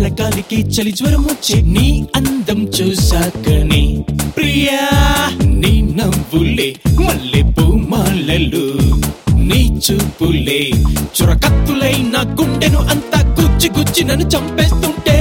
చల్లగాలికి చలి జ్వరం వచ్చే నీ అందం చూసాకనే ప్రియా నీ నవ్వులే మల్లె పూమాలలు నీ చూపులే చురకత్తులై నా గుండెను అంతా గుచ్చి గుచ్చి నన్ను చంపేస్తుంటే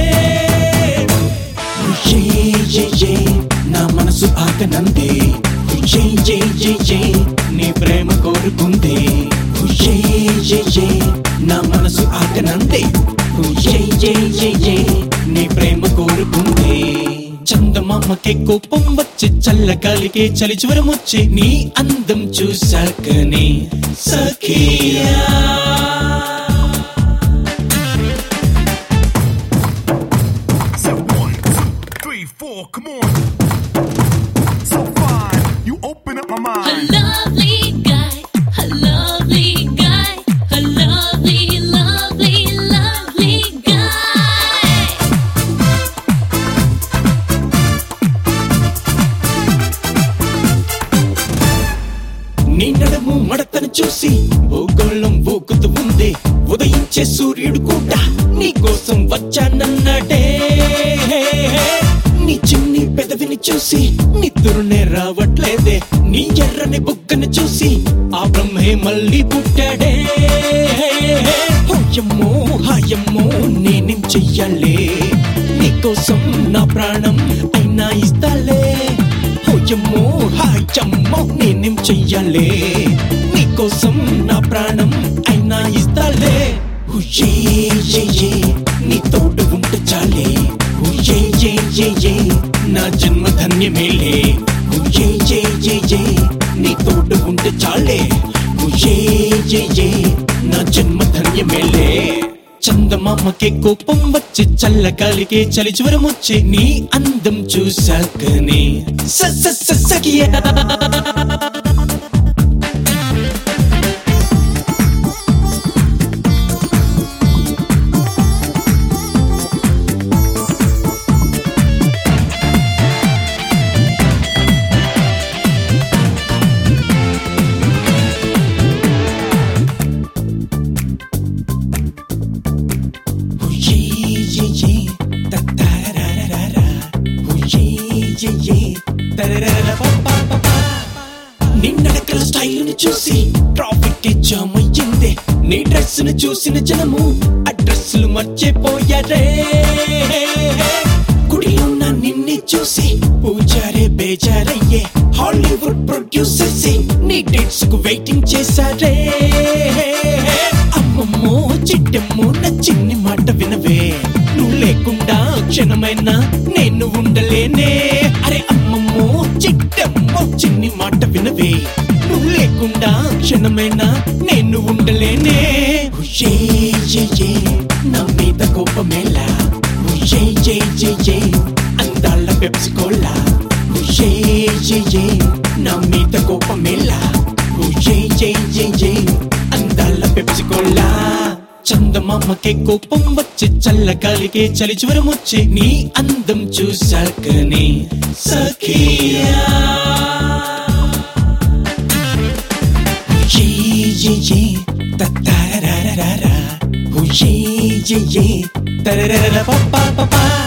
జై జై జై నా మనసు ఆకనందే జై జై జై జై నీ ప్రేమ కోరుకుందే జై జై జై నా మనసు ఆకనందే జై జై జై జై నీ ప్రేమ కోరుకుందే చందమామకే కోపం వచ్చి చల్లగాలికే చలి జ్వరం వచ్చే నీ అందం చూసాకనే సఖియా So one, two, three, four, come on. So fine, you open up my A mind. lovely guy, a lovely guy, a lovely, lovely, lovely guy. నీ నడుము మడతను చూసి భూగోళం ఊకుతూ ఉంది ఉదయించే సూర్యుడు కూడా నీ కోసం వచ్చానన్నాడే నీ చిన్ని పెదవిని చూసి నిద్రనే రావట్లేదే నీ ఎర్రని బుగ్గను చూసి ఆ బ్రహ్మే మళ్ళీ పుట్టాడే హోయమ్మో హాయమ్మో నేనేం చెయ్యాలే నీకోసం నా ప్రాణం అయినా ఇస్తాలే హోయమ్మో హాయమ్మో నేనేం చెయ్యాలే నీకోసం నా ప్రాణం అయినా ఇస్తాలే హుయే యే యే నీ తోడు ఉంటే చాలే హుయే యే యే యే నా జన్మ ధన్యమేలే హుయే యే యే యే నీ తోడు ఉంటే చాలే హుయే యే యే నా జన్మ ధన్యమేలే చందమామకే కోపం వచ్చి చల్లగాలికే చలి జ్వరం వచ్చే నీ అందం చూసాకనే స స స సఖియా హుయే యే యే తత్తరరరరర. హుయే యే యే తరరరపపపప. నిన్నడకల స్టైల్ని చూసి ట్రాఫిక్ జామ్ అయ్యిందే నీ డ్రెస్ ను చూసిన జనము అడ్రస్లు మర్చిపోయారే గుడిలో నా నిన్నే చూసి పూజారే బేజారయ్యే హాలీవుడ్ ప్రొడ్యూసర్స్ నీ డేట్స్ కు వెయిటింగ్ చేశారే అమ్మమ్మో చిట్టమ్మో నా చిన్ని మాట వినవే నువ్వు లేకుండా క్షణమైనా నేను ఉండలేనే అరే అమ్మమ్మో చిట్టమ్మో చిన్ని మాట వినవే నువ్వు లేకుండా క్షణమైనా నేను ఉండలేనే హుషే యే యే నా మీద కోపమేలా హుషే యే యే యే అందాల పెప్సికోలా హుషే యే యే నా మీద కోపమేలా హుషే యే యే యే అందాల పెప్సికోలా చందమామకే కోపం వచ్చి చల్లగాలికే చలి జ్వరం వచ్చే నీ అందం చూసాకనే సఖియా హుయే యే యే తత్తరరరరర. హుయే యే యే తరరరరపపపప.